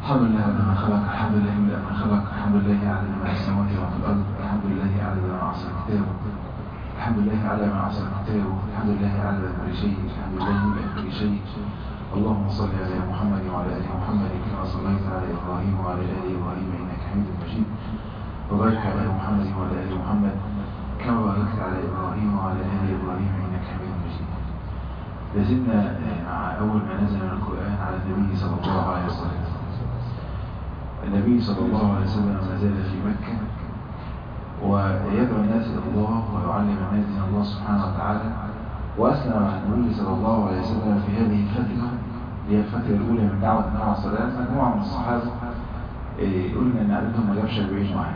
الحمد لله على ما خلق الحمد لله من ما خلق الحمد لله على ما في السماوات وما في الأرض الحمد لله على ما عصى كتابه الحمد لله على ما عصى كتابه الحمد لله على كل شيء الحمد لله من كل شيء اللهم صل على محمد وعلى آل محمد كما صليت على إبراهيم وعلى آل إبراهيم إنك حميد مجيد وبارك على محمد وعلى آل محمد كما باركت على إبراهيم وعلى آل إبراهيم إنك حميد مجيد لازلنا مع أول ما نزل من القرآن على النبي صلى الله عليه وسلم النبي صلى الله عليه وسلم ما زال في مكة ويدعو الناس إلى الله ويعلم الناس من الله سبحانه وتعالى وأسلم مع النبي صلى الله عليه وسلم في هذه الفترة هي الفترة الأولى من دعوة النبي عليه الصلاة والسلام مجموعة من الصحابة قلنا إن عددهم ما جابش 40 واحد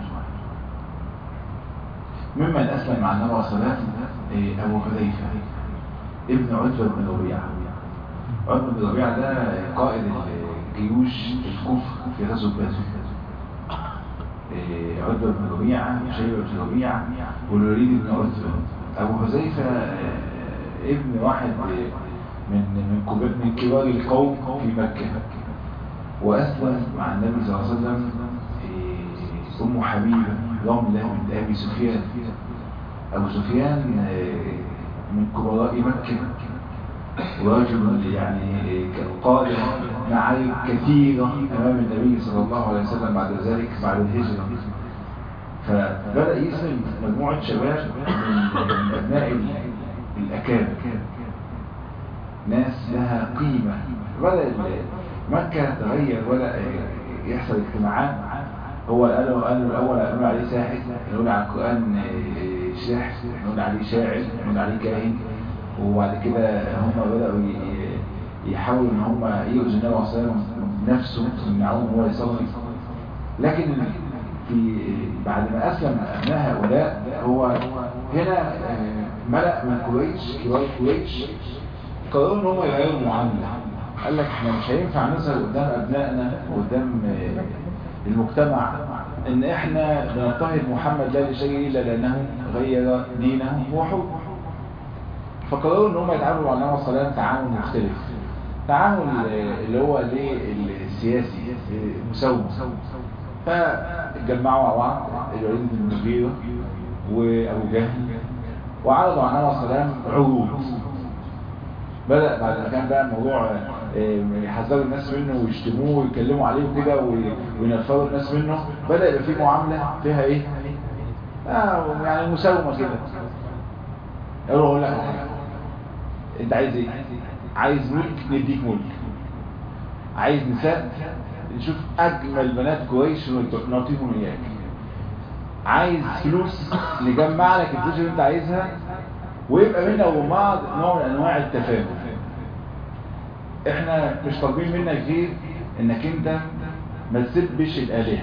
ممن أسلم مع النبي عليه الصلاة والسلام أبو حذيفة ابن عتبة بن ربيعة عتبة بن ربيعة ده قائد جيوش الكفر في غزوة بدر عتبة بن ربيعة شيبة بن ربيعة والوليد بن عتبة أبو حذيفة ابن واحد من من كبار من كبار القوم في مكة وأسلم مع النبي صلى الله عليه وسلم أم حبيبة رملة بنت أبي سفيان أبو سفيان من كبراء مكة ورجل يعني قائد معارك كثيرة أمام النبي صلى الله عليه وسلم بعد ذلك بعد الهجرة فبدأ يسلم مجموعة شباب من أبناء الأكابر ناس لها قيمة بدأ مكة تغير ولا يحصل اجتماعات هو قالوا قالوا الأول قالوا عليه ساحر نقول على القرآن شاحر نقول عليه شاعر نقول عليه كاهن وبعد كده هم بدأوا يحاولوا ان هم يؤذوا النبي عليه الصلاه نفسه يمنعوه هو يصلي لكن في بعد ما اسلم ابناء هؤلاء هو هنا ملأ من قريش كبار قريش قرروا ان هم يغيروا المعامله قال لك احنا مش هينفع نظهر قدام ابنائنا وقدام المجتمع ان احنا بنضطهد محمد لا لشيء الا لانه غير دينه هو حر فقرروا ان هم يتعاملوا مع النبي صلى الله عليه وسلم تعامل مختلف تعامل اللي هو السياسي مساومه فاتجمعوا مع بعض الوليد بن المغيرة وابو جهل وعرضوا على النبي صلى الله عليه وسلم عروض بدأ بعد ما كان بقى الموضوع يحذروا الناس منه ويشتموه ويتكلموا عليه وكده وينفروا الناس منه بدأ يبقى في معاملة فيها ايه؟ آه يعني مساومة كده يقولوا اقول لك حاجة انت عايز ايه؟ عايز ملك نديك ملك عايز نساء نشوف اجمل بنات كويس ونعطيهم اياك عايز فلوس نجمع لك الفلوس اللي انت عايزها ويبقى بينا وبين بعض نوع من انواع التفاهم احنا مش طالبين منك غير انك انت ما تسبش الالهه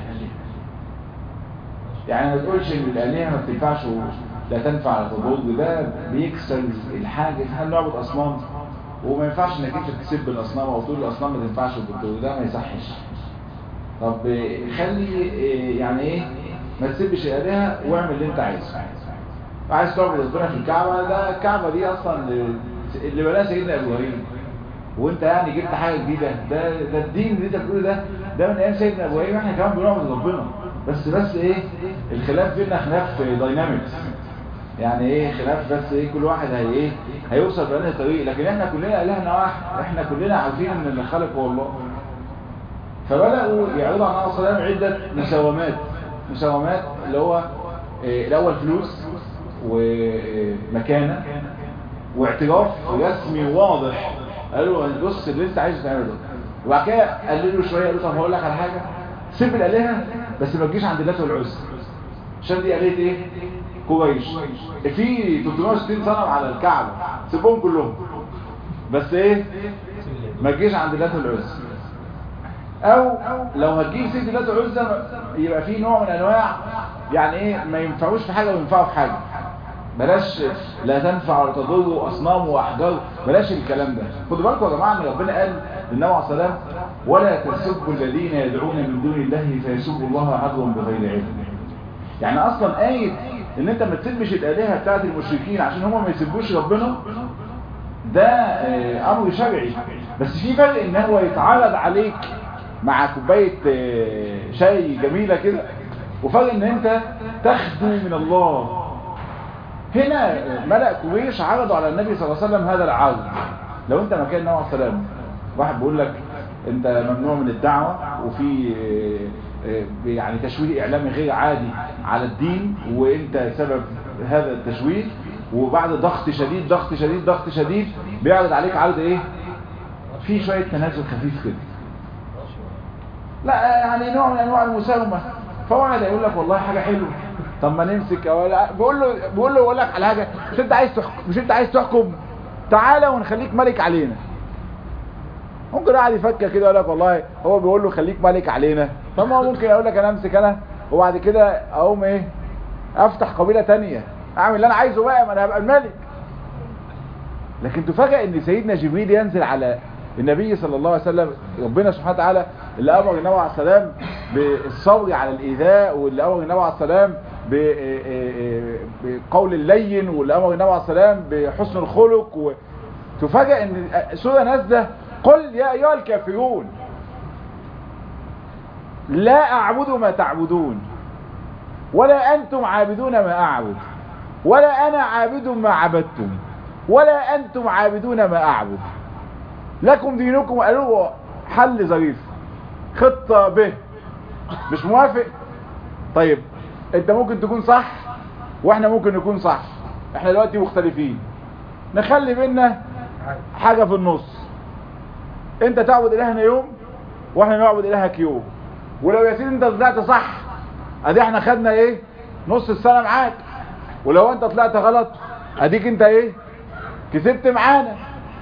يعني ما تقولش ان الالهه ما بتنفعش لا تنفع على تضر ده بيكسر الحاجه احنا بنعبد اصنام وما ينفعش انك انت تسب الاصنام او تقول الاصنام ما تنفعش بالدور ده ما يصحش طب خلي يعني ايه ما تسبش الالهه واعمل اللي انت عايزه عايز تعبد ربنا في الكعبه ده الكعبه دي اصلا اللي بلاها سيدنا ابراهيم وانت يعني جبت حاجه جديده ده ده الدين اللي انت بتقوله ده ده من ايام سيدنا ابراهيم احنا كمان بنعبد ربنا بس بس ايه الخلاف بيننا خلاف داينامكس يعني ايه خلاف بس ايه كل واحد هي ايه هيوصل بأنهي طريق لكن احنا كلنا الهنا واحد احنا كلنا عارفين ان اللي خلق هو الله فبدأوا يعرضوا على النبي صلى الله عليه وسلم عدة مساومات مساومات اللي هو إيه الاول فلوس ومكانة واعتراف رسمي واضح قالوا بص اللي انت عايز تعمله وبعد كده قللوا شويه قالوا طب هقول لك على حاجه سيب الالهه بس ما تجيش عند اللات والعزى عشان دي قالت ايه قريش في 360 صنم على الكعبة سيبهم كلهم بس ايه ما تجيش عند اللات والعزى او لو هتجيب سيد اللات والعزى يبقى في نوع من انواع يعني ايه ما ينفعوش في حاجة وينفعوا في حاجة بلاش لا تنفع ولا تضر اصنام واحجار بلاش الكلام ده خدوا بالكم يا جماعه ان ربنا قال للنبي عليه الصلاه ولا تسبوا الذين يدعون من دون الله فيسبوا الله عدوا بغير علم يعني اصلا ايه ان انت ما تسبش الالهه بتاعت المشركين عشان هم ما يسبوش ربنا ده امر شرعي بس في فرق ان هو يتعرض عليك مع كوبايه شاي جميله كده وفجاه ان انت تخدو من الله هنا ملأ قريش عرضوا على النبي صلى الله عليه وسلم هذا العرض لو انت مكان النبي عليه السلام واحد بيقول لك انت ممنوع من الدعوة وفي يعني تشويه اعلامي غير عادي على الدين وانت سبب هذا التشويه وبعد ضغط شديد ضغط شديد ضغط شديد بيعرض عليك عرض ايه في شوية تنازل خفيف كده لا يعني نوع من انواع المساومة فواحد يقول لك والله حاجة حلوة طب ما نمسك ولا بقول له بقول له اقول لك على حاجه مش انت عايز تحكم مش انت عايز تحكم تعالى ونخليك ملك علينا ممكن قاعد يفكر كده يقول لك والله هو بيقول له خليك ملك علينا طب ما هو ممكن يقول لك انا امسك انا وبعد كده اقوم ايه افتح قبيله تانية اعمل اللي انا عايزه بقى ما انا هبقى الملك لكن تفاجئ ان سيدنا جبريل ينزل على النبي صلى الله عليه وسلم ربنا سبحانه وتعالى اللي امر النبي عليه السلام بالصبر على الايذاء واللي امر النبي عليه السلام بقول اللين واللي امر النبي عليه السلام بحسن الخلق تفاجئ ان سوره نازله قل يا ايها الكافرون لا اعبد ما تعبدون ولا انتم عابدون ما اعبد ولا انا عابد ما عبدتم ولا انتم عابدون ما اعبد لكم دينكم قالوا حل ظريف خطة به مش موافق طيب انت ممكن تكون صح واحنا ممكن نكون صح احنا دلوقتي مختلفين نخلي بينا حاجة في النص انت تعبد الهنا يوم واحنا نعبد الهك يوم ولو يا سيدي انت طلعت صح ادي احنا خدنا ايه نص السنة معاك ولو انت طلعت غلط اديك انت ايه كسبت معانا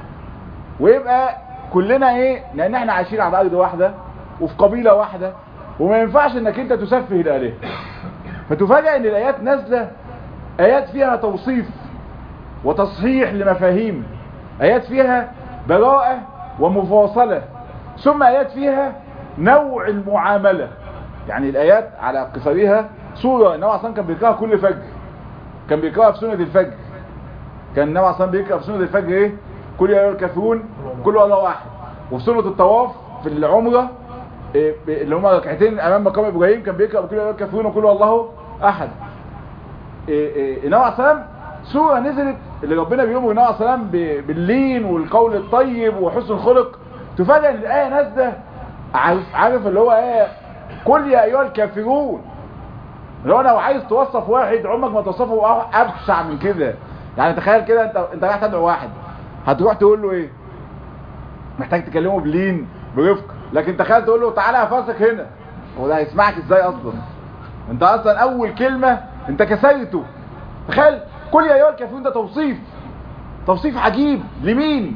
ويبقى كلنا ايه لان احنا عايشين على ارض واحدة وفي قبيلة واحدة وما ينفعش انك انت تسفه الالهه فتفاجأ ان الايات نازلة ايات فيها توصيف وتصحيح لمفاهيم ايات فيها براءة ومفاصلة ثم ايات فيها نوع المعاملة يعني الايات على قصرها سورة النبي اصلا كان بيقراها كل فجر كان بيقراها في سنة الفجر كان النبي اصلا بيقرا في سنة الفجر ايه كل يا الكافرون كل الله واحد وفي سنة الطواف في العمرة إيه اللي هما ركعتين امام مقام ابراهيم كان بيقرا كل يا الكافرون وكل الله احد إيه إيه النبي عليه السلام سورة نزلت اللي ربنا بيؤمر النبي عليه السلام باللين والقول الطيب وحسن الخلق تفاجئ ان الايه نازله عارف عارف اللي هو ايه قل يا ايها الكافرون لو لو عايز توصف واحد عمرك ما توصفه ابشع من كده يعني تخيل كده انت انت رايح تدعو واحد هتروح تقول له ايه محتاج تكلمه بلين برفق لكن تخيل تقول له تعالى افاسك هنا هو ده هيسمعك ازاي اصلا انت اصلا اول كلمة انت كسرته تخيل كل يا ايها الكافرون ده توصيف توصيف عجيب لمين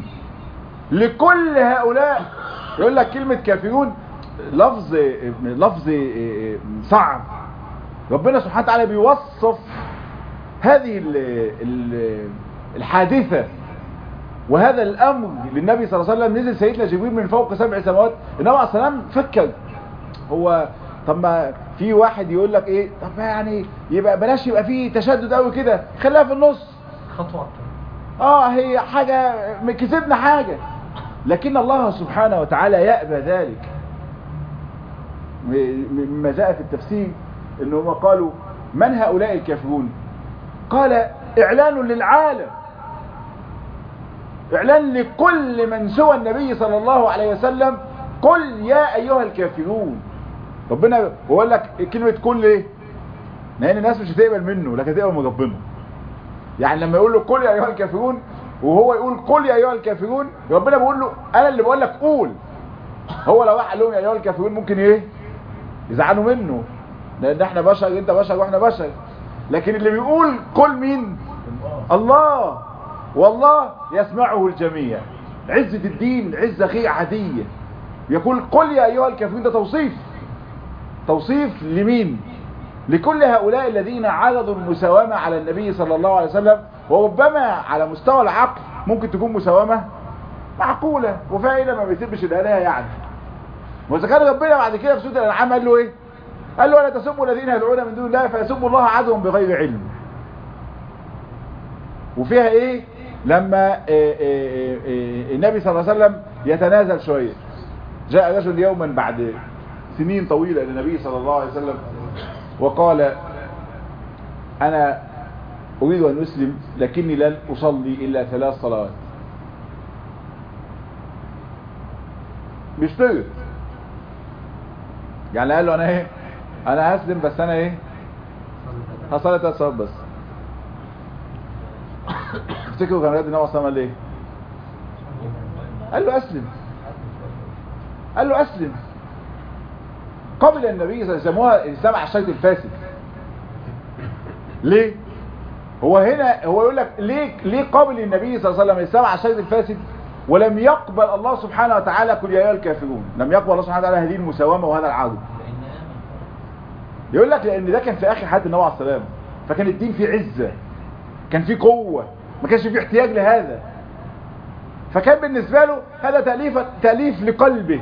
لكل هؤلاء يقول لك كلمة كافرون لفظ لفظ صعب ربنا سبحانه وتعالى بيوصف هذه ال ال الحادثة وهذا الامر للنبي صلى الله عليه وسلم نزل سيدنا جبريل من فوق سبع سماوات النبي عليه السلام فكر هو طب ما في واحد يقول لك ايه طب ما يعني يبقى بلاش يبقى فيه تشدد قوي كده خليها في النص خطوة اه هي حاجة كسبنا حاجة لكن الله سبحانه وتعالى يأبى ذلك مما جاء في التفسير انه هم قالوا من هؤلاء الكافرون قال اعلان للعالم اعلان لكل من سوى النبي صلى الله عليه وسلم قل يا ايها الكافرون ربنا بيقول لك كلمة كل ايه لان الناس مش هتقبل منه لكن هتقبل من ربنا يعني لما يقول له قل يا ايها الكافرون وهو يقول قل يا ايها الكافرون ربنا بيقول له انا اللي بقول لك قول هو لو راح قال لهم يا ايها الكافرون ممكن ايه يزعلوا منه لان احنا بشر انت بشر واحنا بشر لكن اللي بيقول قل مين الله والله يسمعه الجميع عزة الدين عزة غير عادية يقول قل يا ايها الكافرون ده توصيف توصيف لمين لكل هؤلاء الذين عرضوا المساومة على النبي صلى الله عليه وسلم وربما على مستوى العقل ممكن تكون مساومة معقولة وفائدة ما بيسبش الآلهة يعني وإذا كان ربنا بعد كده في سورة الأنعام قال له إيه؟ قال له ولا تسبوا الذين يدعون من دون الله فيسبوا الله عدوا بغير علم وفيها إيه؟ لما إيه إيه إيه النبي صلى الله عليه وسلم يتنازل شوية جاء رجل يوما بعد سنين طويلة إلى النبي صلى الله عليه وسلم وقال أنا أريد أن أسلم لكني لن أصلي إلا ثلاث صلوات بيشترط يعني قال له أنا إيه أنا هسلم بس أنا إيه هصلي ثلاث صلوات بس تفتكروا كان رد النبي صلى الله عليه وسلم ليه قال له أسلم قال له أسلم قبل النبي صلى الله عليه وسلم يسموها الإسلام على الشرط الفاسد ليه هو هنا هو يقول لك ليه ليه قبل النبي صلى الله عليه وسلم الإسلام على الشرط الفاسد ولم يقبل الله سبحانه وتعالى كل يا ايها الكافرون لم يقبل الله سبحانه وتعالى هذه المساومه وهذا العدل يقول لك لان ده كان في اخر حياه النبي عليه السلام فكان الدين فيه عزه كان فيه قوه ما كانش فيه احتياج لهذا فكان بالنسبه له هذا تاليف تاليف لقلبه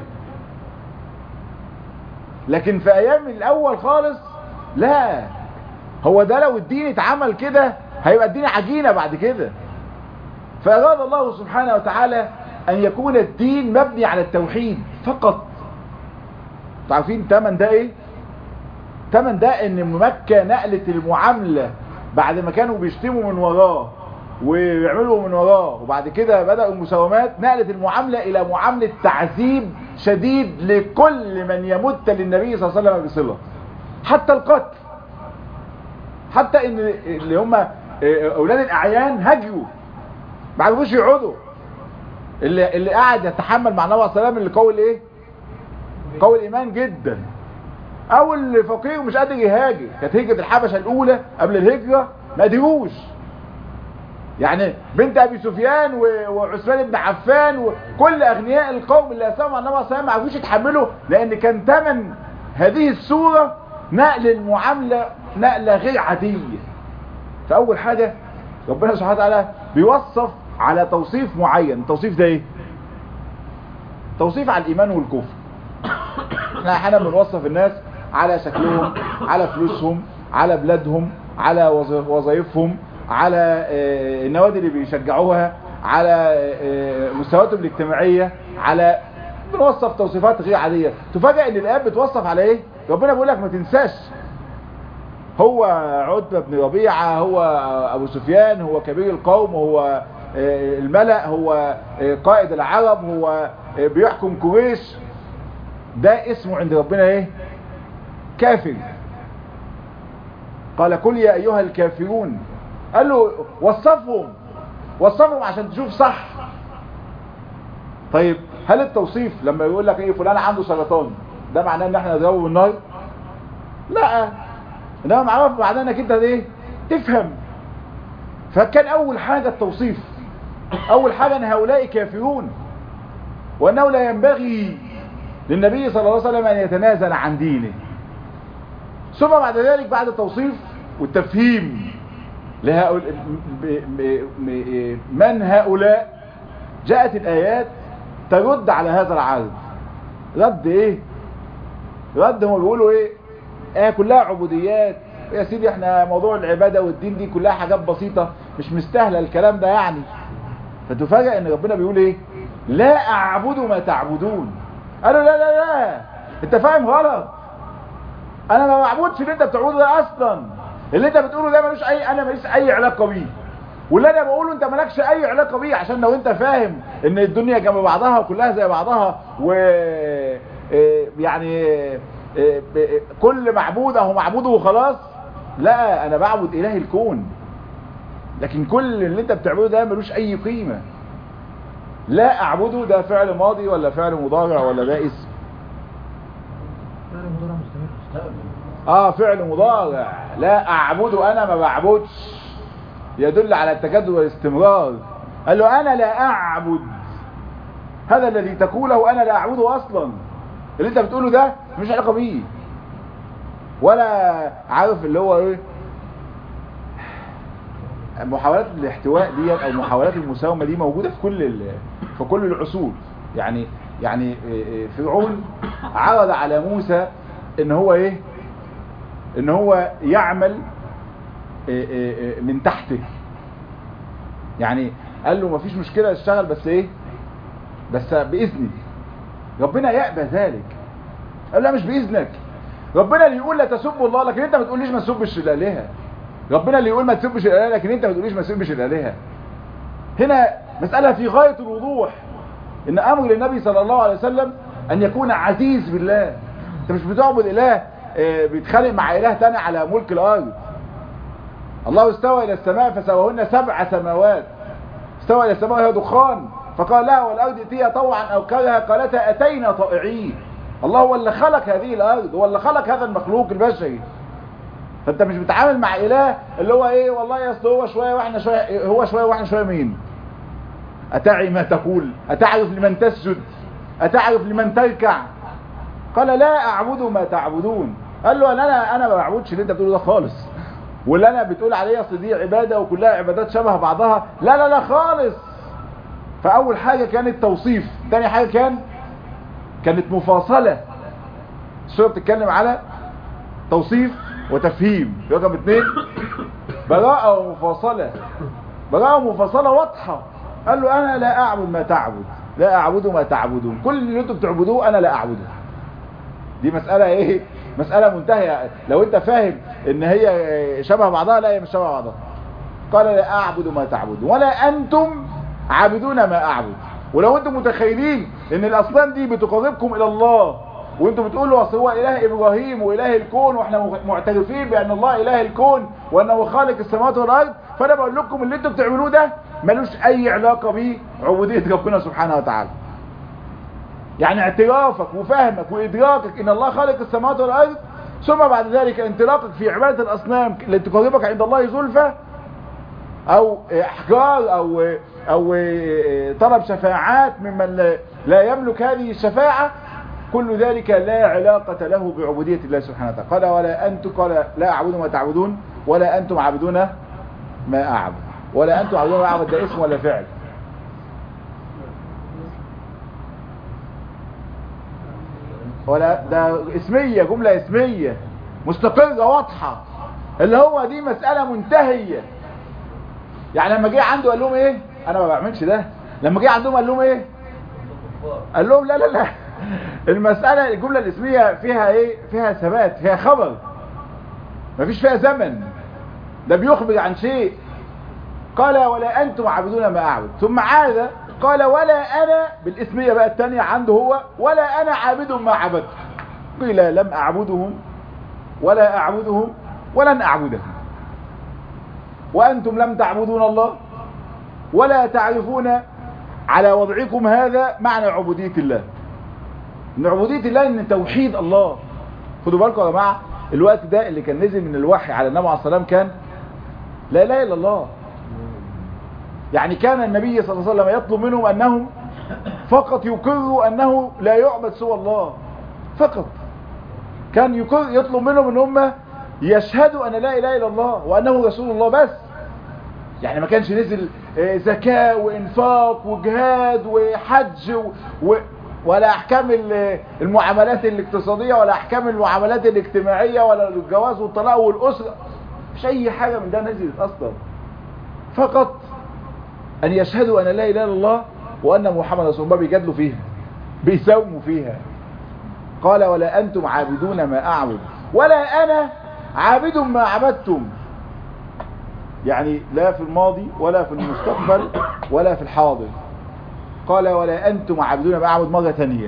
لكن في ايام الاول خالص لا هو ده لو الدين اتعمل كده هيبقى الدين عجينه بعد كده فأراد الله سبحانه وتعالى أن يكون الدين مبني على التوحيد فقط تعرفين تمن ده ايه تمن ده ان مكة نقلت المعاملة بعد ما كانوا بيشتموا من وراه ويعملوا من وراه وبعد كده بدأوا المساومات نقلت المعاملة الى معاملة تعذيب شديد لكل من يمت للنبي صلى الله عليه وسلم بصلة حتى القتل حتى ان اللي هم اولاد الاعيان هجوا ما عرفوش يقعدوا اللي اللي قاعد يتحمل مع النبي صلى الله عليه وسلم اللي قوي الايه قوي الايمان جدا او اللي فقير ومش قادر يهاجر كانت هجره الحبشه الاولى قبل الهجره ما قدروش يعني بنت ابي سفيان وعثمان بن عفان وكل اغنياء القوم اللي اسلموا مع النبي صلى الله عليه وسلم ما عرفوش يتحملوا لان كان ثمن هذه الصوره نقل المعامله نقله غير عاديه فاول حاجه ربنا سبحانه وتعالى بيوصف على توصيف معين التوصيف ده ايه توصيف على الايمان والكفر احنا احيانا بنوصف الناس على شكلهم على فلوسهم على بلادهم على وظائفهم على النوادي اللي بيشجعوها على مستوياتهم الاجتماعيه على بنوصف توصيفات غير عاديه تفاجئ ان الايات بتوصف على ايه ربنا بيقول لك ما تنساش هو عتبة بن ربيعة هو أبو سفيان هو كبير القوم هو الملأ هو قائد العرب هو بيحكم قريش ده اسمه عند ربنا ايه كافر قال كل يا أيها الكافرون قال له وصفهم وصفهم عشان تشوف صح طيب هل التوصيف لما يقول لك ايه فلان عنده سرطان ده معناه ان احنا نضربه بالنار لا انما معرف معناه انك انت ايه تفهم فكان اول حاجة التوصيف اول حاجة ان هؤلاء كافرون وانه لا ينبغي للنبي صلى الله عليه وسلم ان يتنازل عن دينه ثم بعد ذلك بعد التوصيف والتفهيم لهؤلاء من هؤلاء جاءت الايات ترد على هذا العرض رد ايه رد هم بيقولوا ايه اه كلها عبوديات يا سيدي احنا موضوع العبادة والدين دي كلها حاجات بسيطة مش مستاهلة الكلام ده يعني فتفاجئ ان ربنا بيقول ايه لا اعبد ما تعبدون قالوا لا لا لا انت فاهم غلط انا ما بعبدش اللي انت بتعبده ده اصلا اللي انت بتقوله ده ملوش اي انا ماليش اي علاقة بيه واللي انا بقوله انت مالكش اي علاقة بيه عشان لو انت فاهم ان الدنيا جنب بعضها وكلها زي بعضها و يعني كل معبود اهو معبوده وخلاص لا انا بعبد اله الكون لكن كل اللي انت بتعبده ده ملوش اي قيمة لا اعبده ده فعل ماضي ولا فعل مضارع ولا ده اسم فعل مضارع مستمر اه فعل مضارع لا اعبده انا ما بعبدش يدل على التجدد والاستمرار قال له انا لا اعبد هذا الذي تقوله انا لا اعبده اصلا اللي انت بتقوله ده مش علاقه بيه ولا عارف اللي هو ايه محاولات الاحتواء ديت او محاولات المساومه دي موجوده في كل ال... في كل العصور يعني يعني فرعون عرض على موسى ان هو ايه ان هو يعمل من تحته يعني قال له مفيش مشكله اشتغل بس ايه بس باذني ربنا يأبى ذلك قال لا مش بإذنك ربنا اللي يقول لا تسبوا الله لكن انت ما تقوليش ما تسبش الالهه ربنا اللي يقول ما تسبش الالهه لكن انت ما تقوليش ما تسبش الالهه هنا مساله في غايه الوضوح ان امر للنبي صلى الله عليه وسلم ان يكون عزيز بالله انت مش بتعبد اله اه بيتخانق مع اله تاني على ملك الارض الله استوى الى السماء فسواهن سبع سماوات استوى الى السماء وهي دخان فقال لها والارض ائتيها طوعا او كرها قالتا اتينا طائعين الله هو اللي خلق هذه الارض هو اللي خلق هذا المخلوق البشري فانت مش بتتعامل مع اله اللي هو ايه والله يا اصل هو شويه واحنا شويه هو شويه واحنا شويه مين اتعي ما تقول اتعرف لمن تسجد اتعرف لمن تركع قال لا اعبد ما تعبدون قال له انا انا ما بعبدش اللي انت بتقوله ده خالص واللي انا بتقول عليه اصل دي عباده وكلها عبادات شبه بعضها لا لا لا خالص فاول حاجه كانت توصيف ثاني حاجه كان كانت مفاصلة السورة بتتكلم على توصيف وتفهيم رقم اثنين براءة ومفاصلة براءة ومفاصلة واضحة قال له انا لا اعبد ما تعبد لا اعبد ما تعبدون كل اللي انتم بتعبدوه انا لا اعبده دي مسألة ايه مسألة منتهية لو انت فاهم ان هي شبه بعضها لا هي مش شبه بعضها قال لا اعبد ما تعبدون ولا انتم عابدون ما اعبد ولو انتم متخيلين ان الاصنام دي بتقربكم الى الله وانتم بتقولوا اصل هو اله ابراهيم واله الكون واحنا معترفين بان الله اله الكون وانه خالق السماوات والارض فانا بقول لكم اللي انتم بتعملوه ده ملوش اي علاقه بعبوديه ربنا سبحانه وتعالى يعني اعترافك وفهمك وادراكك ان الله خالق السماوات والارض ثم بعد ذلك انطلاقك في عباده الاصنام التي تقربك عند الله زلفى او احجار او او طلب شفاعات ممن لا يملك هذه الشفاعة كل ذلك لا علاقة له بعبودية الله سبحانه وتعالى قال ولا أنتم قال لا أعبد ما تعبدون ولا أنتم عابدون ما أعبد ولا أنتم عابدون ما أعبد ده اسم ولا فعل ولا ده اسمية جملة اسمية مستقرة واضحة اللي هو دي مسألة منتهية يعني لما جه عنده قال لهم ايه انا ما بعملش ده لما جه عندهم قال لهم ايه قال لهم لا لا لا المسألة الجملة الاسمية فيها ايه فيها ثبات فيها خبر مفيش فيها زمن ده بيخبر عن شيء قال ولا انتم عابدون ما اعبد ثم عاد قال ولا انا بالاسمية بقى الثانية عنده هو ولا انا عابد ما عبدت قيل لم اعبدهم ولا اعبدهم ولن اعبدهم وأنتم لم تعبدون الله ولا تعرفون على وضعكم هذا معنى عبودية الله ان عبودية الله ان توحيد الله خدوا بالكم يا جماعة الوقت ده اللي كان نزل من الوحي على النبي عليه الصلاة والسلام كان لا اله الا الله يعني كان النبي صلى الله عليه وسلم يطلب منهم انهم فقط يقروا انه لا يعبد سوى الله فقط كان يقر يطلب منهم ان هم يشهدوا ان لا اله الا الله وانه رسول الله بس يعني ما كانش نزل زكاة وانفاق وجهاد وحج و... ولا احكام المعاملات الاقتصادية ولا احكام المعاملات الاجتماعية ولا الجواز والطلاق والاسرة مش اي حاجة من ده نزلت اصلا فقط ان يشهدوا ان لا اله الا الله وان محمد رسول الله بيجادلوا فيها بيساوموا فيها قال ولا انتم عابدون ما اعبد ولا انا عابد ما عبدتم يعني لا في الماضي ولا في المستقبل ولا في الحاضر قال ولا أنتم عابدون ما أعبد مرة ثانية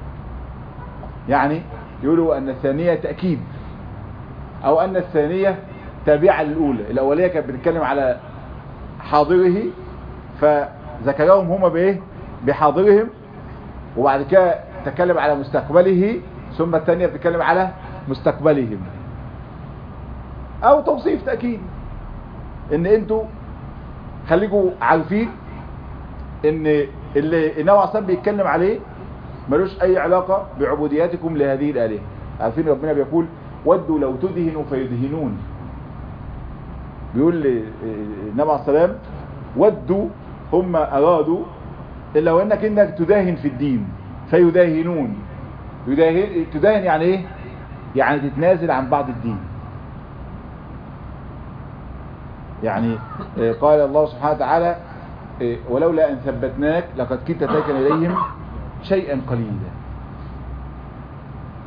يعني يقولوا أن الثانية تأكيد أو أن الثانية تابعة للأولى الأولية كانت بتتكلم على حاضره فذكرهم هما بإيه بحاضرهم وبعد كده تتكلم على مستقبله ثم الثانية بتتكلم على مستقبلهم او توصيف تأكيد ان انتوا خليكوا عارفين ان اللي النبي عليه الصلاه بيتكلم عليه ملوش اي علاقة بعبودياتكم لهذه الالهه عارفين ربنا بيقول ودوا لو تدهنوا فيدهنون بيقول النبي عليه السلام ودوا هم ارادوا لو انك انك تداهن في الدين فيداهنون يداهن تداهن يعني ايه يعني تتنازل عن بعض الدين يعني قال الله سبحانه وتعالى ولولا أن ثبتناك لقد كنت تاكن إليهم شيئا قليلا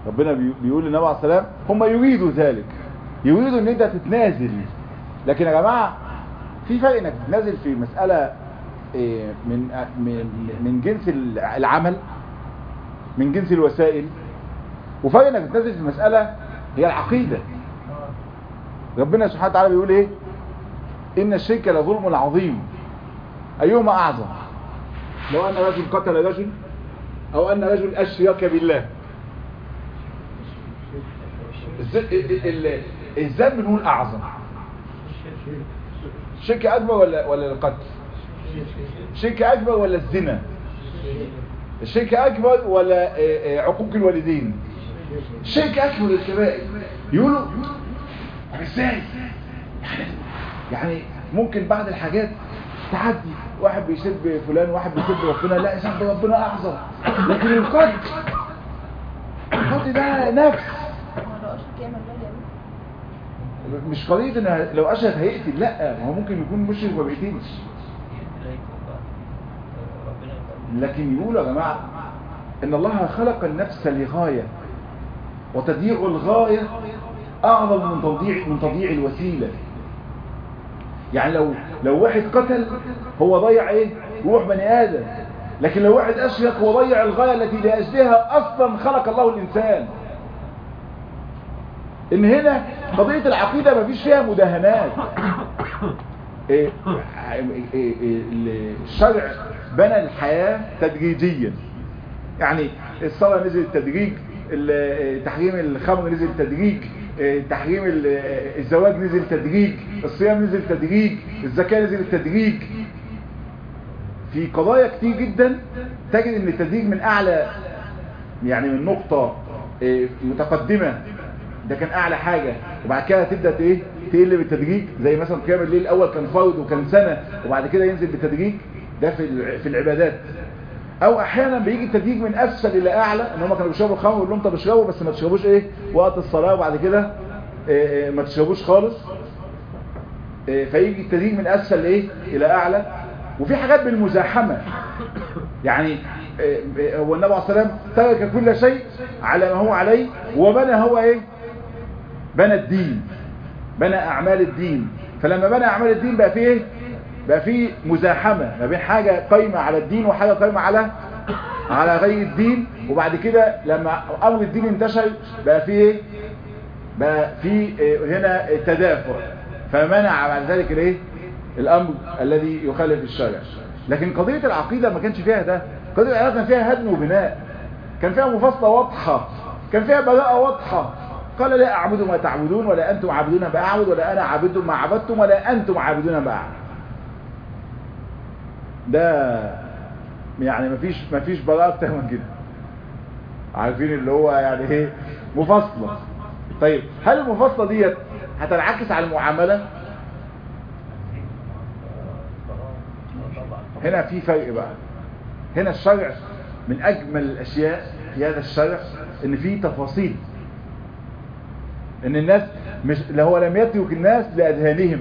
ربنا بي- بيقول للنبي عليه الصلاه والسلام هم يريدوا ذلك يريدوا ان انت تتنازل لكن يا جماعه في فرق انك تتنازل في مساله إيه، من من من جنس العمل من جنس الوسائل وفرق انك تتنازل في مساله هي العقيده ربنا سبحانه وتعالى بيقول ايه ان الشرك لظلم عظيم ايهما اعظم لو ان رجل قتل رجل او ان رجل اشرك بالله الز- ال- ال- الذنب نقول اعظم شرك اكبر ولا ولا القتل شرك اكبر ولا الزنا الشرك اكبر ولا آه، آه، عقوق الوالدين شرك اكبر الكبائر يقولوا طب ازاي يعني يعني ممكن بعض الحاجات تعدي واحد بيسب فلان واحد بيسب ربنا لا يسب ربنا اعظم لكن القتل القتل ده نفس هو لو أشرك يعمل ده يعمل مش قضية ان لو اشهد هيقتل لا ما هو ممكن يكون مشرك ما بيقتلش لكن يقولوا يا جماعة ان الله خلق النفس لغاية وتضييع الغاية اعظم من تضييع من تضييع الوسيلة يعني لو لو واحد قتل هو ضيع ايه روح بني ادم لكن لو واحد اشرك هو ضيع الغاية التي لاجلها اصلا خلق الله الانسان ان هنا قضية العقيدة مفيش فيها مداهنات إيه إيه إيه إيه الشرع بنى الحياة تدريجيا يعني الصلاة نزل تدريج ال- تحريم الخمر نزل تدريج إيه، تحريم ال- الزواج نزل تدريج الصيام نزل تدريج الزكاة نزل تدريج في قضايا كتير جدا تجد ان التدريج من اعلى يعني من نقطة إيه، متقدمة ده كان اعلى حاجة وبعد كده تبدأ ايه تقل بالتدريج زي مثلا قيام الليل الاول كان فرض وكان سنة وبعد كده ينزل بالتدريج ده في الع- في العبادات او احيانا بيجي التدريج من اسفل الى اعلى ان هم كانوا بيشربوا خمر ويقول لهم طب اشربوا بس ما تشربوش ايه وقت الصلاة وبعد كده إيه، إيه، ما تشربوش خالص إيه، فيجي التدريج من اسفل لايه الى اعلى وفي حاجات بالمزاحمة يعني إيه، إيه، هو النبي عليه الصلاه والسلام ترك كل شيء على ما هو عليه وبنى هو ايه بنى الدين بنى اعمال الدين فلما بنى اعمال الدين بقى فيه ايه بقى فيه مزاحمة ما بين حاجة قايمة على الدين وحاجة قايمة على على غير الدين وبعد كده لما امر الدين انتشر بقى فيه ايه بقى في هنا تدافع فمنع بعد ذلك الايه الامر الذي يخالف الشرع لكن قضية العقيدة ما كانش فيها ده قضية العقيدة كان فيها هدم وبناء كان فيها مفاصلة واضحة كان فيها براءة واضحة قال لا أعبد ما تعبدون ولا أنتم عابدون ما أعبد ولا أنا عابد ما عبدتم ولا أنتم عابدون ما أعبد ده يعني مفيش مفيش براءة أكتر من كده عارفين اللي هو يعني ايه مفاصلة طيب هل المفاصلة ديت هتنعكس على المعاملة هنا في فرق بقى هنا الشرع من اجمل الاشياء في هذا الشرع ان في تفاصيل ان الناس مش اللي هو لم يترك الناس لاذهانهم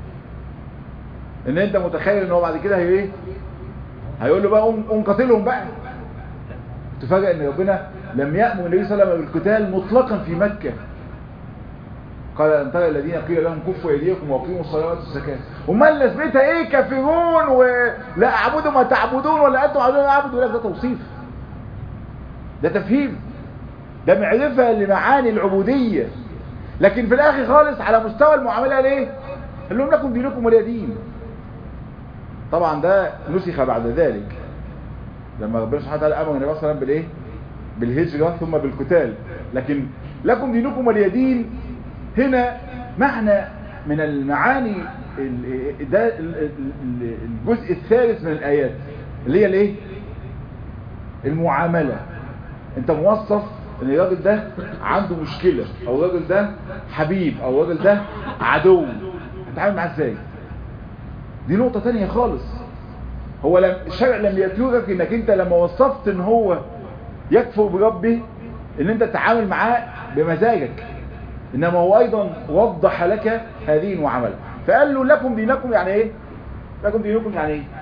ان انت متخيل ان هو بعد كده هي ايه هيقول له بقى قوم قوم قاتلهم بقى تفاجئ ان ربنا لم يأمر النبي صلى الله عليه وسلم بالقتال مطلقا في مكة قال ان ترى الذين قيل لهم كفوا ايديكم واقيموا الصلاه واتوا الزكاه امال لازمتها ايه كافرون ولا اعبدوا ما تعبدون ولا انتم عبدون ما اعبد ولا ده توصيف ده تفهيم ده معرفه لمعاني العبوديه لكن في الاخر خالص على مستوى المعامله ليه قال لهم لكم دينكم ولي دين طبعا ده نسخ بعد ذلك لما ربنا سبحانه وتعالى امر النبي صلى الله عليه وسلم بالايه بالهجره ثم بالقتال لكن لكم دينكم ولي دين هنا معنى من المعاني ال- ده ال- ال- الجزء الثالث من الآيات اللي هي الايه المعاملة انت موصف ان الراجل ده عنده مشكلة او الراجل ده حبيب او الراجل ده عدو هتتعامل معاه ازاي دي نقطة تانية خالص هو لم الشرع لم يتلوك انك انت لما وصفت ان هو يكفر بربه ان انت تتعامل معاه بمزاجك انما هو ايضا وضح لك هذه المعامله فقال له لكم دينكم يعني ايه لكم دينكم يعني ايه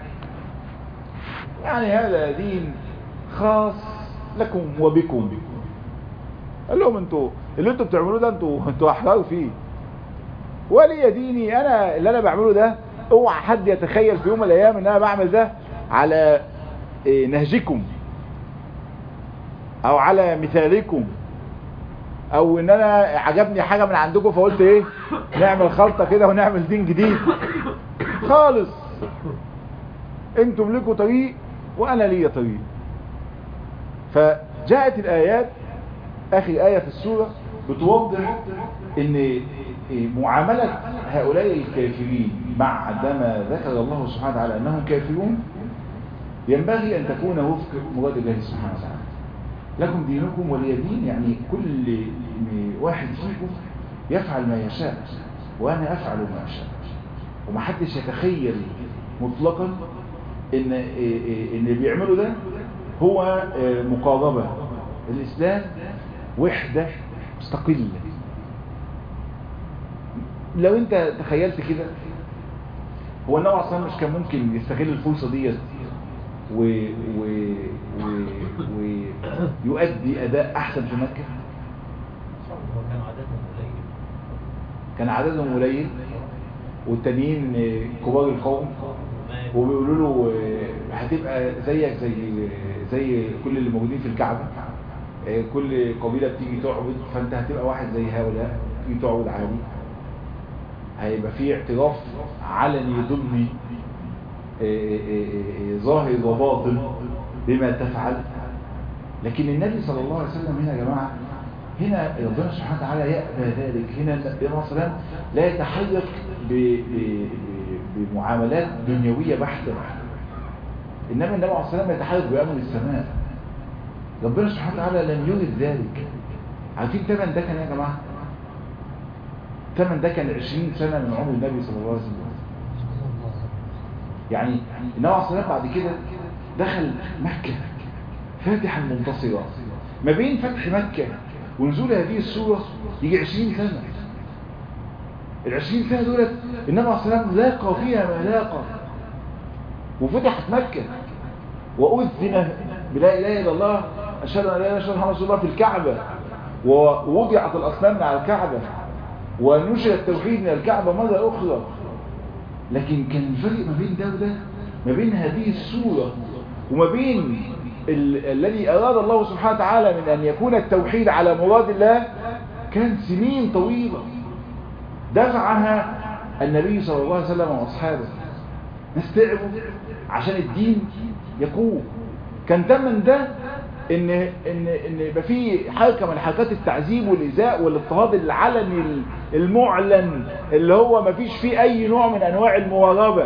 يعني هذا دين خاص لكم وبكم قال لهم انتوا اللي انتوا بتعملوه ده انتوا انتوا احرار فيه ولي ديني انا اللي انا بعمله ده اوعى حد يتخيل في يوم من الايام ان انا بعمل ده على إيه، نهجكم او على مثالكم او ان انا عجبني حاجة من عندكم فقلت ايه نعمل خلطة كده ونعمل دين جديد خالص انتم لكم طريق وانا لي طريق فجاءت الايات اخر اية في السورة بتوضح ان معاملة هؤلاء الكافرين بعدما ذكر الله سبحانه وتعالى انهم كافرون ينبغي ان تكون وفق مراد الله سبحانه وتعالى لكم دينكم ولي دين يعني كل واحد فيكم يفعل ما يشاء وانا افعل ما اشاء ومحدش يتخيل مطلقا ان ان اللي بيعمله ده هو مقاربة الاسلام وحدة مستقلة لو انت تخيلت كده هو النبي اصلا مش كان ممكن يستغل الفرصة ديت و... و... و... ويؤدي اداء احسن في مكة هو كان عددهم قليل كان عددهم قليل والتانيين كبار القوم وبيقولوا له هتبقى زيك زي زي كل اللي موجودين في الكعبة كل قبيلة بتيجي تعبد فانت هتبقى واحد زي هؤلاء تيجي تعبد عادي هيبقى في اعتراف علني ضمني ظاهر وباطن بما تفعل لكن النبي صلى الله عليه وسلم هنا يا جماعة هنا ربنا سبحانه وتعالى يأبى ذلك هنا النبي صلى الله عليه وسلم لا يتحرك بمعاملات دنيوية بحتة إنما النبي عليه الصلاة والسلام يتحرك بأمر السماء ربنا سبحانه وتعالى لم يرد ذلك عارفين تمن ده كان يا جماعة تمن ده كان 20 سنة من عمر النبي صلى الله عليه وسلم يعني النبي عليه الصلاة والسلام بعد كده دخل مكة فاتحا منتصرا ما بين فتح مكة ونزول هذه السورة يجي 20 سنة العشرين سنة دولت النبي عليه الصلاة والسلام لاقى فيها ما لاقى وفتحت مكة وأذن بلا إله إلا الله أشهد أن لا إله إلا الله رسول الله في الكعبة ووضعت الأصنام من على الكعبة ونشر التوحيد من الكعبة مرة أخرى لكن كان الفرق ما بين ده وده ما بين هذه السورة وما بين ال الذي أراد الله سبحانه وتعالى من أن يكون التوحيد على مراد الله كان سنين طويلة دفعها النبي صلى الله عليه وسلم وأصحابه ناس تعبوا عشان الدين يقوم كان تمن ده ان ان ان يبقى في حركه من حركات التعذيب والايذاء والاضطهاد العلني المعلن اللي هو ما فيش فيه اي نوع من انواع المواظبه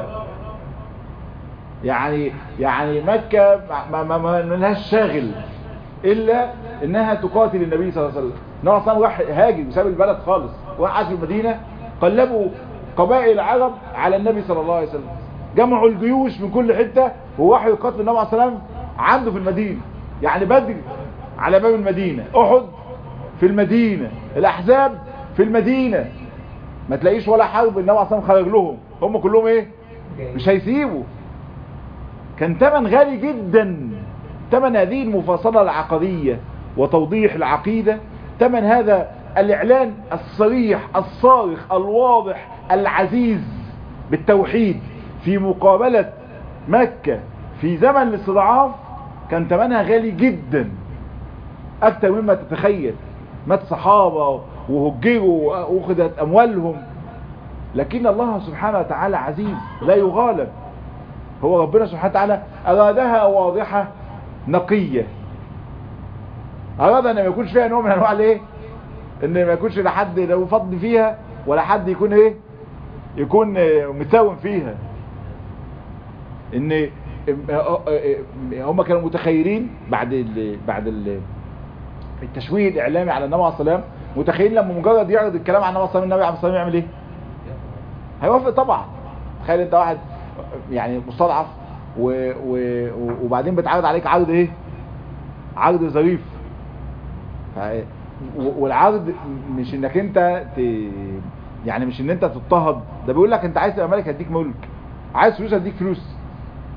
يعني يعني مكه ما ما ما لهاش شاغل الا انها تقاتل النبي صلى الله عليه وسلم النبي صلى الله عليه وسلم راح هاجر وساب البلد خالص وقعد في المدينه قلبوا قبائل العرب على النبي صلى الله عليه وسلم جمعوا الجيوش من كل حته وراحوا يقاتلوا النبي عليه الصلاه والسلام عنده في المدينه يعني بدر على باب المدينة احد في المدينة الاحزاب في المدينة ما تلاقيش ولا حرب النبي عليه خرج لهم هم كلهم ايه مش هيسيبوا كان تمن غالي جدا تمن هذه المفاصلة العقدية وتوضيح العقيدة تمن هذا الاعلان الصريح الصارخ الواضح العزيز بالتوحيد في مقابلة مكة في زمن الاستضعاف كان ثمنها غالي جدا اكتر مما تتخيل مات صحابة وهجروا واخذت اموالهم لكن الله سبحانه وتعالى عزيز لا يغالب هو ربنا سبحانه وتعالى ارادها واضحة نقية اراد ان ما يكونش فيها نوع من انواع الايه ان ما يكونش لحد لو فضل فيها ولا حد يكون ايه يكون متساوم فيها ان هم كانوا متخيلين بعد ال بعد ال التشويه الاعلامي على النبي عليه الصلاه والسلام متخيلين لما مجرد يعرض الكلام عن النبي عليه الصلاه والسلام النبي عليه الصلاه والسلام يعمل ايه هيوافق طبعا تخيل انت واحد يعني مستضعف و... و... وبعدين بتعرض عليك عرض ايه عرض ظريف والعرض مش انك انت ت... يعني مش ان انت تضطهد ده بيقول لك انت عايز تبقى ملك هديك ملك عايز فلوس هديك فلوس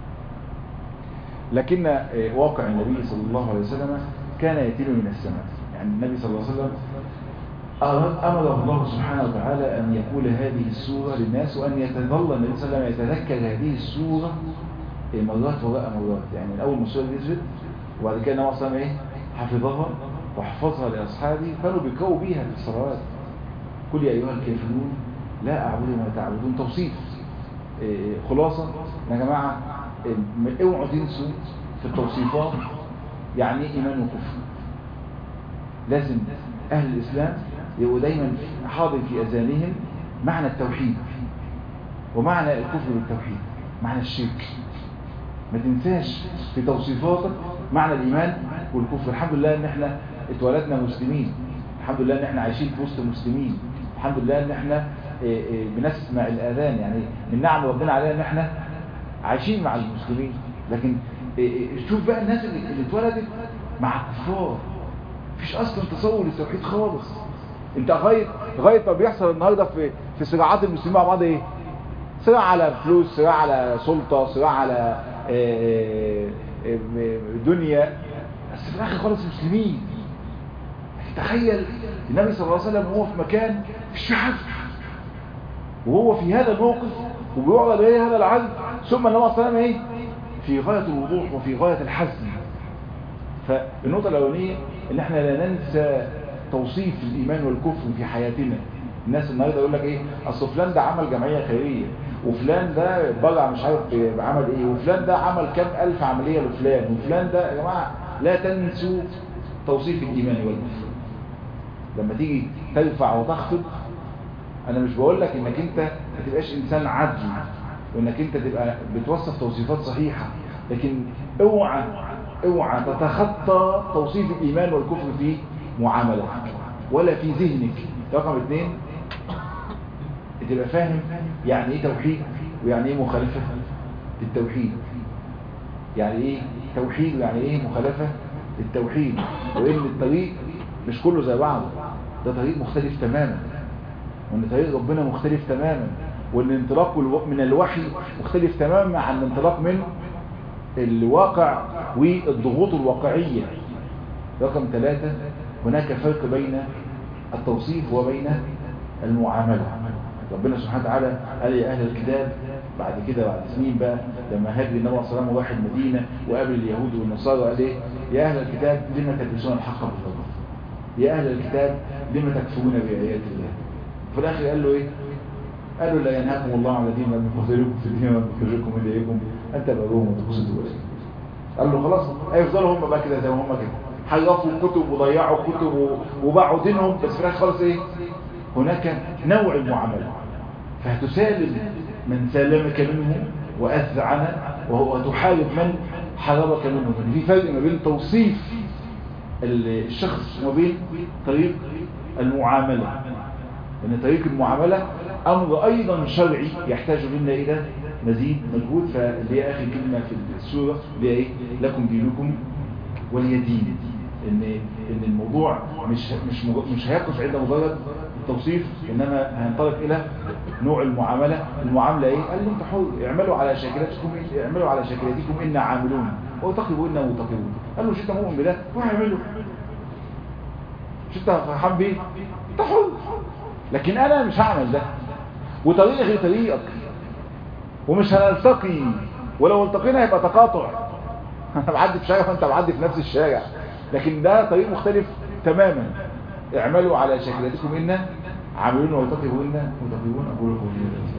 لكن واقع النبي صلى الله عليه وسلم كان يتم من السماء يعني النبي صلى الله عليه وسلم أراد- أمره الله سبحانه وتعالى أن يقول هذه السورة للناس وأن يتظل النبي صلى الله عليه وسلم يتذكر هذه السورة مرات وراء مرات يعني من أول ما السورة نزلت وبعد كده النبي صلى الله عليه وسلم إيه حفظها وحفظها لأصحابه كانوا بيقرأوا بيها في الصلوات قل يا أيها الكافرون لا أعبد ما تعبدون توصيف إيه، خلاصة يا جماعة إيه، م- اوعوا تنسوا في التوصيفات يعني ايه إيمان وكفر لازم أهل الإسلام يبقوا دايما حاضر في أذانهم معنى التوحيد ومعنى الكفر بالتوحيد معنى الشرك ما تنساش في توصيفاتك معنى الإيمان والكفر الحمد لله ان احنا اتولدنا مسلمين الحمد لله ان احنا عايشين في وسط مسلمين الحمد لله ان احنا إيه، إيه، بنسمع الآذان يعني من نعم ربنا علينا ان احنا عايشين مع المسلمين لكن إيه، إيه، شوف بقى الناس اللي اللي اتولدت مع الكفار مفيش اصلا تصور للتوحيد خالص انت لغايه لغايه ما بيحصل النهارده في في صراعات المسلمين مع بعض ايه صراع على فلوس صراع على سلطه صراع على آه، آه، آه، دنيا بس في الاخر خالص مسلمين تخيل النبي صلى الله عليه وسلم وهو في مكان مفيش فيه حد وهو في هذا الموقف وبيعرض ايه هذا العزم ثم النبي صلى الله عليه وسلم ايه في غايه الوضوح وفي غايه الحزم فالنقطة الأولانية إن إحنا لا ننسى توصيف الإيمان والكفر في حياتنا الناس النهارده يقول لك إيه أصل فلان ده عمل جمعية خيرية وفلان ده بلع مش عارف بعمل إيه وفلان ده عمل كام ألف عملية لفلان وفلان ده يا جماعة لا تنسوا توصيف الإيمان والكفر لما تيجي ترفع وتخفض انا مش بقول لك انك انت ما تبقاش انسان عدل وانك انت تبقى بتوصف توصيفات صحيحة لكن اوعى اوعى تتخطى توصيف الايمان والكفر في معاملتك ولا في ذهنك رقم اثنين تبقى فاهم يعني ايه توحيد ويعني ايه مخالفة للتوحيد يعني ايه توحيد ويعني ايه مخالفة للتوحيد وان الطريق مش كله زي بعضه ده طريق مختلف تماما وان طريق ربنا مختلف تماما وان انطلاق الو- من الوحي مختلف تماما عن الانطلاق من الواقع والضغوط الواقعية رقم ثلاثة هناك فرق بين التوصيف وبين المعاملة ربنا سبحانه وتعالى قال يا أهل الكتاب بعد كده بعد سنين بقى لما هاجر النبي صلى الله عليه وسلم وراح المدينة وقابل اليهود والنصارى قال ايه يا أهل الكتاب لما تلبسون الحق بالباطل يا أهل الكتاب لما تكفرون بآيات الله في الآخر قال له ايه قالوا لا ينهاكم الله عن الذين لم يقاتلوكم في الدين ولم يخرجوكم من دياركم ان تبروهم وتقسطوا اليهم قال له خلاص هيفضلوا هم بقى كده زي ما هم كده حرفوا الكتب وضيعوا الكتب و- وباعوا دينهم بس في الاخر خالص ايه هناك نوع المعامله فهتسالم من سالمك منه واذعنه وهو تحارب من حاربك منه في فرق ما بين توصيف الشخص وما بين طريق المعامله لأن طريق المعاملة أمر أيضا شرعي يحتاج منا إلى مزيد مجهود فاللي هي آخر كلمة في السورة اللي هي إيه لكم دينكم ولي دين إن إن الموضوع مش مش مج- مش هيقف عند مجرد التوصيف إنما هينطلق إلى نوع المعاملة المعاملة إيه؟ قال لهم أنتوا حر اعملوا على شاكلتكم اعملوا على شاكلتكم إنا عاملون وتقربوا إنا متقربون قال له مش أنت مؤمن بالله روح اعمله مش أنت فرحان بيه أنت حر لكن انا مش هعمل ده وطريقي غير طريقك ومش هنلتقي ولو التقينا هيبقى تقاطع انا بعدي في شارع وانت بعدي في نفس الشارع لكن ده طريق مختلف تماما اعملوا على شكلتكم إنا عاملون وتقبون متقبون أقول لكم